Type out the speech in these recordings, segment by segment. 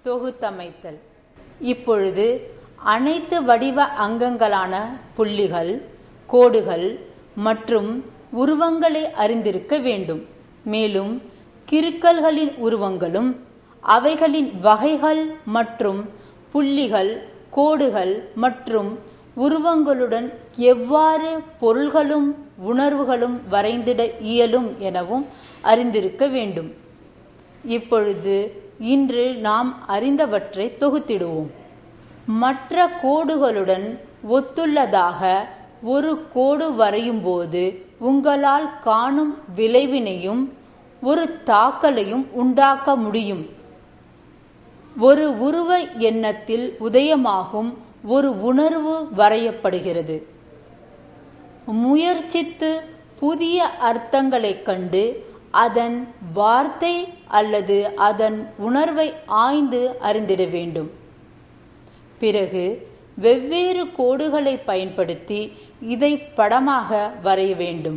தொகுத்தமைத்தல் இப்பொழுது அனைத்து வடிவ அங்கங்களான புள்ளிகள் கோடுகள் மற்றும் உருவங்களை அறிந்திருக்க வேண்டும் மேலும் கிறுக்கல்களின் உருவங்களும் அவைகளின் வகைகள் மற்றும் புள்ளிகள் கோடுகள் மற்றும் உருவங்களுடன் எவ்வாறு பொருள்களும் உணர்வுகளும் வரைந்திட இயலும் எனவும் அறிந்திருக்க வேண்டும் இப்பொழுது இன்று நாம் அறிந்தவற்றை தொகுத்திடுவோம் மற்ற கோடுகளுடன் ஒத்துள்ளதாக ஒரு கோடு வரையும் போது உங்களால் காணும் விளைவினையும் ஒரு தாக்கலையும் உண்டாக்க முடியும் ஒரு உருவ எண்ணத்தில் உதயமாகும் ஒரு உணர்வு வரையப்படுகிறது முயற்சித்து புதிய அர்த்தங்களைக் கண்டு அதன் வார்த்தை அல்லது அதன் உணர்வை ஆய்ந்து அறிந்திட வேண்டும் பிறகு வெவ்வேறு கோடுகளை பயன்படுத்தி இதை படமாக வரைய வேண்டும்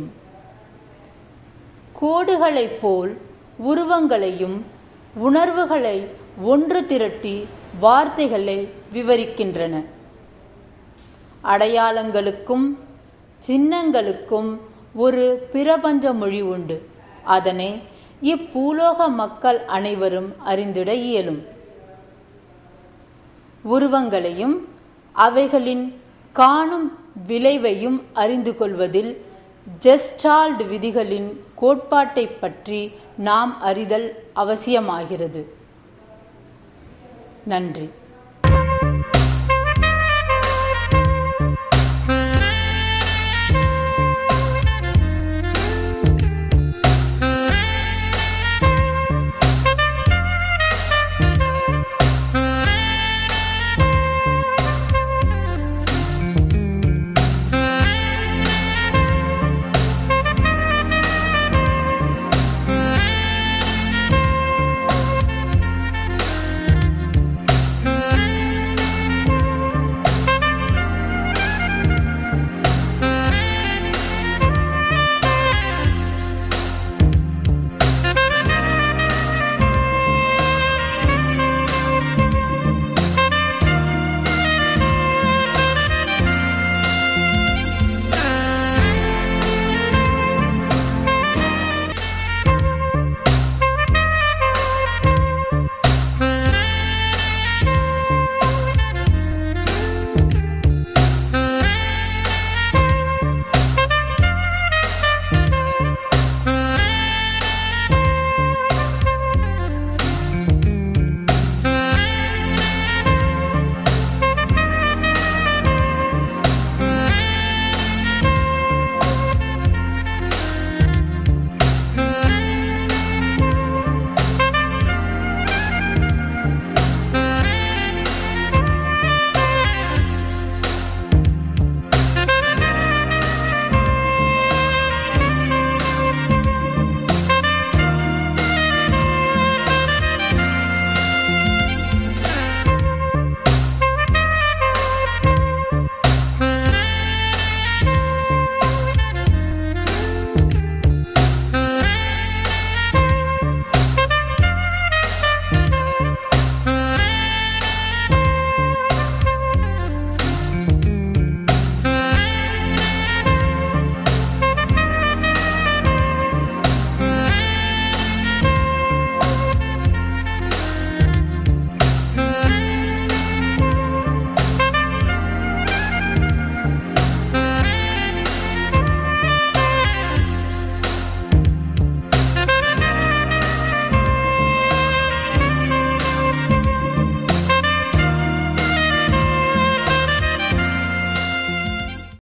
கோடுகளைப் போல் உருவங்களையும் உணர்வுகளை ஒன்று திரட்டி வார்த்தைகளை விவரிக்கின்றன அடையாளங்களுக்கும் சின்னங்களுக்கும் ஒரு பிரபஞ்ச மொழி உண்டு அதனை இப்பூலோக மக்கள் அனைவரும் அறிந்திட இயலும் உருவங்களையும் அவைகளின் காணும் விளைவையும் அறிந்து கொள்வதில் ஜெஸ்டால்ட் விதிகளின் கோட்பாட்டை பற்றி நாம் அறிதல் அவசியமாகிறது நன்றி